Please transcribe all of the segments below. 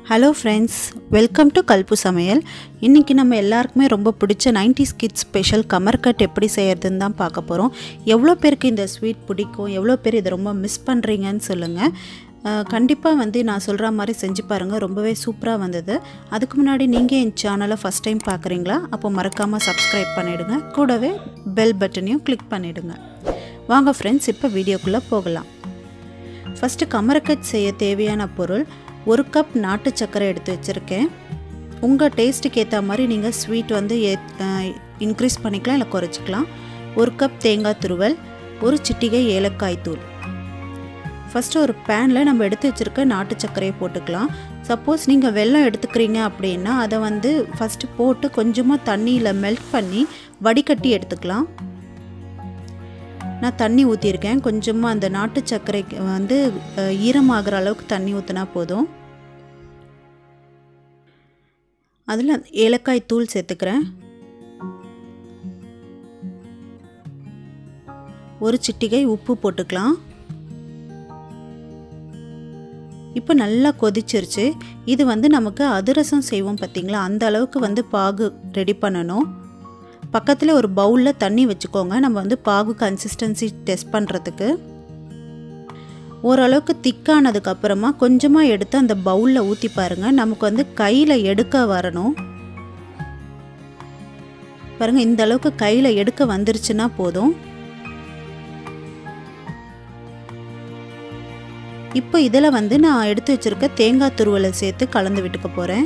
hello friends welcome to கல்பு சமையல் இன்றைக்கி நம்ம எல்லாருக்குமே ரொம்ப பிடிச்ச 90s கிட்ஸ் ஸ்பெஷல் கமர் கட் எப்படி செய்யறதுன்னு தான் பார்க்க போகிறோம் எவ்வளோ பேருக்கு இந்த ஸ்வீட் பிடிக்கும் எவ்வளோ பேர் இதை ரொம்ப மிஸ் பண்ணுறீங்கன்னு சொல்லுங்கள் கண்டிப்பாக வந்து நான் சொல்கிற மாதிரி செஞ்சு பாருங்கள் ரொம்பவே சூப்பராக வந்தது அதுக்கு முன்னாடி நீங்கள் என் சேனலை ஃபஸ்ட் டைம் பார்க்குறீங்களா அப்போ மறக்காமல் சப்ஸ்கிரைப் பண்ணிவிடுங்க கூடவே பெல் பட்டனையும் கிளிக் பண்ணிவிடுங்க வாங்க ஃப்ரெண்ட்ஸ் இப்போ வீடியோக்குள்ளே போகலாம் ஃபஸ்ட்டு கமரக்கட் செய்ய தேவையான பொருள் ஒரு கப் நாட்டு சர்க்கரை எடுத்து வச்சுருக்கேன் உங்கள் டேஸ்ட்டுக்கு ஏற்ற மாதிரி நீங்கள் ஸ்வீட் வந்து இன்க்ரீஸ் பண்ணிக்கலாம் இல்லை குறைச்சிக்கலாம் ஒரு கப் தேங்காய் துருவல் ஒரு சிட்டிகை ஏலக்காய் தூள் ஃபஸ்ட்டு ஒரு பேனில் நம்ம எடுத்து வச்சுருக்க நாட்டு சர்க்கரையை போட்டுக்கலாம் சப்போஸ் நீங்கள் வெல்லம் எடுத்துக்கிறீங்க அப்படின்னா அதை வந்து ஃபஸ்ட்டு போட்டு கொஞ்சமாக தண்ணியில் மெல்ட் பண்ணி வடிகட்டி எடுத்துக்கலாம் நான் தண்ணி ஊற்றிருக்கேன் கொஞ்சமாக அந்த நாட்டு சர்க்கரைக்கு வந்து ஈரமாகிற அளவுக்கு தண்ணி ஊற்றினா போதும் அதில் ஏலக்காய் தூள் சேர்த்துக்கிறேன் ஒரு சிட்டிகை உப்பு போட்டுக்கலாம் இப்போ நல்லா கொதிச்சிருச்சு இது வந்து நமக்கு அதிரசம் செய்வோம் பார்த்திங்களா அந்த அளவுக்கு வந்து பாகு ரெடி பண்ணணும் பக்கத்தில் ஒரு பவுலில் தண்ணி வச்சுக்கோங்க நம்ம வந்து பாகு கன்சிஸ்டன்சி டெஸ்ட் பண்ணுறதுக்கு ஓரளவுக்கு திக்கானதுக்கு அப்புறமா கொஞ்சமாக எடுத்து அந்த பவுலில் ஊற்றி பாருங்கள் நமக்கு வந்து கையில் எடுக்க வரணும் பாருங்கள் இந்த அளவுக்கு கையில் எடுக்க வந்துருச்சுன்னா போதும் இப்போ இதில் வந்து நான் எடுத்து வச்சுருக்க தேங்காய் துருவலை சேர்த்து கலந்து விட்டுக்க போகிறேன்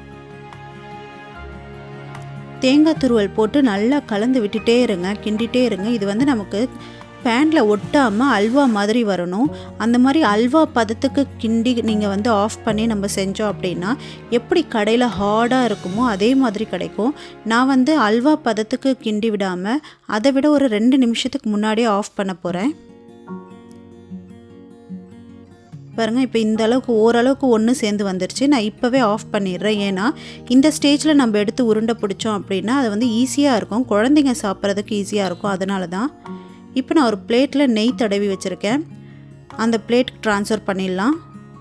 தேங்காய் துருவல் போட்டு நல்லா கலந்து விட்டுட்டே இருங்க கிண்டிகிட்டே இருங்க இது வந்து நமக்கு பேனில் ஒட்டாமல் அல்வா மாதிரி வரணும் அந்த மாதிரி அல்வா பதத்துக்கு கிண்டி நீங்கள் வந்து ஆஃப் பண்ணி நம்ம செஞ்சோம் அப்படின்னா எப்படி கடையில் ஹார்டாக இருக்குமோ அதே மாதிரி கிடைக்கும் நான் வந்து அல்வா பதத்துக்கு கிண்டி விடாமல் அதை விட ஒரு ரெண்டு நிமிஷத்துக்கு முன்னாடியே ஆஃப் பண்ண போகிறேன் பாருங்கள் இப்போ இந்த அளவுக்கு ஓரளவுக்கு ஒன்று சேர்ந்து வந்துருச்சு நான் இப்போவே ஆஃப் பண்ணிடுறேன் ஏன்னா இந்த ஸ்டேஜில் நம்ம எடுத்து உருண்டை பிடிச்சோம் அப்படின்னா அது வந்து ஈஸியாக இருக்கும் குழந்தைங்க சாப்பிட்றதுக்கு ஈஸியாக இருக்கும் அதனால தான் இப்போ நான் ஒரு பிளேட்டில் நெய் தடவி வச்சுருக்கேன் அந்த பிளேட்டுக்கு ட்ரான்ஸ்ஃபர் பண்ணிடலாம்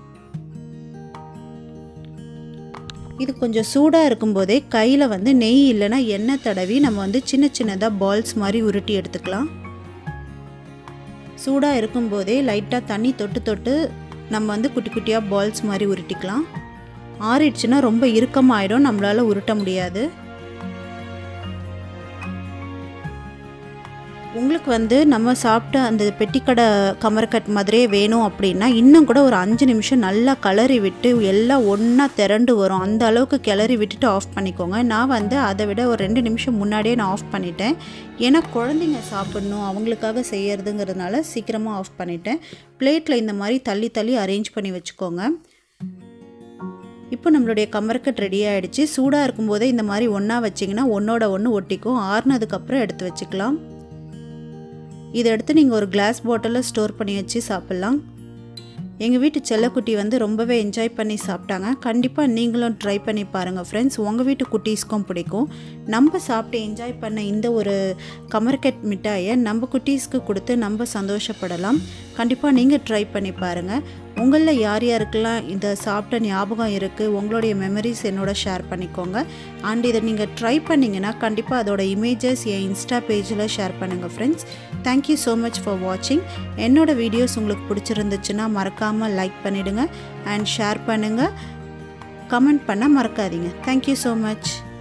இது கொஞ்சம் சூடாக இருக்கும்போதே கையில் வந்து நெய் இல்லைன்னா எண்ணெய் தடவி நம்ம வந்து சின்ன சின்னதாக பால்ஸ் மாதிரி உருட்டி எடுத்துக்கலாம் சூடாக இருக்கும்போதே லைட்டாக தண்ணி தொட்டு தொட்டு நம்ம வந்து குட்டி குட்டியாக பால்ஸ் மாதிரி உருட்டிக்கலாம் ஆறிடுச்சுன்னா ரொம்ப இறுக்கமாயிடும் நம்மளால் உருட்ட முடியாது உங்களுக்கு வந்து நம்ம சாப்பிட்ட அந்த பெட்டிக்கடை கமர்கட் மாதிரியே வேணும் அப்படின்னா இன்னும் கூட ஒரு அஞ்சு நிமிஷம் நல்லா கிளறி விட்டு எல்லாம் ஒன்றா திரண்டு வரும் அந்த அளவுக்கு கிளறி விட்டுட்டு ஆஃப் பண்ணிக்கோங்க நான் வந்து அதை விட ஒரு ரெண்டு நிமிஷம் முன்னாடியே நான் ஆஃப் பண்ணிட்டேன் ஏன்னா குழந்தைங்க சாப்பிடணும் அவங்களுக்காக செய்யறதுங்கிறதுனால சீக்கிரமாக ஆஃப் பண்ணிட்டேன் பிளேட்டில் இந்த மாதிரி தள்ளி தள்ளி அரேஞ்ச் பண்ணி வச்சுக்கோங்க இப்போ நம்மளுடைய கமர்கட் ரெடி ஆகிடுச்சு சூடாக இருக்கும்போதே இந்த மாதிரி ஒன்றா வச்சிங்கன்னா ஒன்றோட ஒன்று ஒட்டிக்கும் ஆறுனதுக்கப்புறம் எடுத்து வச்சுக்கலாம் இதை எடுத்து நீங்கள் ஒரு கிளாஸ் பாட்டிலில் ஸ்டோர் பண்ணி வச்சு சாப்பிட்லாம் எங்கள் வீட்டு செல்லக்குட்டி வந்து ரொம்பவே என்ஜாய் பண்ணி சாப்பிட்டாங்க கண்டிப்பாக நீங்களும் ட்ரை பண்ணி பாருங்கள் ஃப்ரெண்ட்ஸ் உங்கள் வீட்டு குட்டீஸ்க்கும் பிடிக்கும் நம்ம சாப்பிட்டு என்ஜாய் பண்ண இந்த ஒரு கமர்கெட் மிட்டாயை நம்ம குட்டீஸ்க்கு கொடுத்து நம்ம சந்தோஷப்படலாம் கண்டிப்பாக நீங்கள் ட்ரை பண்ணி பாருங்கள் உங்களில் யார் யாருக்கெல்லாம் இதை சாப்பிட்ட ஞாபகம் இருக்குது உங்களுடைய மெமரிஸ் என்னோட ஷேர் பண்ணிக்கோங்க அண்ட் இதை நீங்கள் ட்ரை பண்ணிங்கன்னா கண்டிப்பாக அதோட இமேஜஸ் என் இன்ஸ்டா பேஜில் ஷேர் பண்ணுங்கள் friends thank you so much for வாட்சிங் என்னோடய வீடியோஸ் உங்களுக்கு பிடிச்சிருந்துச்சுன்னா மறக்காமல் லைக் பண்ணிவிடுங்க அண்ட் ஷேர் பண்ணுங்கள் கமெண்ட் பண்ண மறக்காதீங்க தேங்க்யூ ஸோ மச்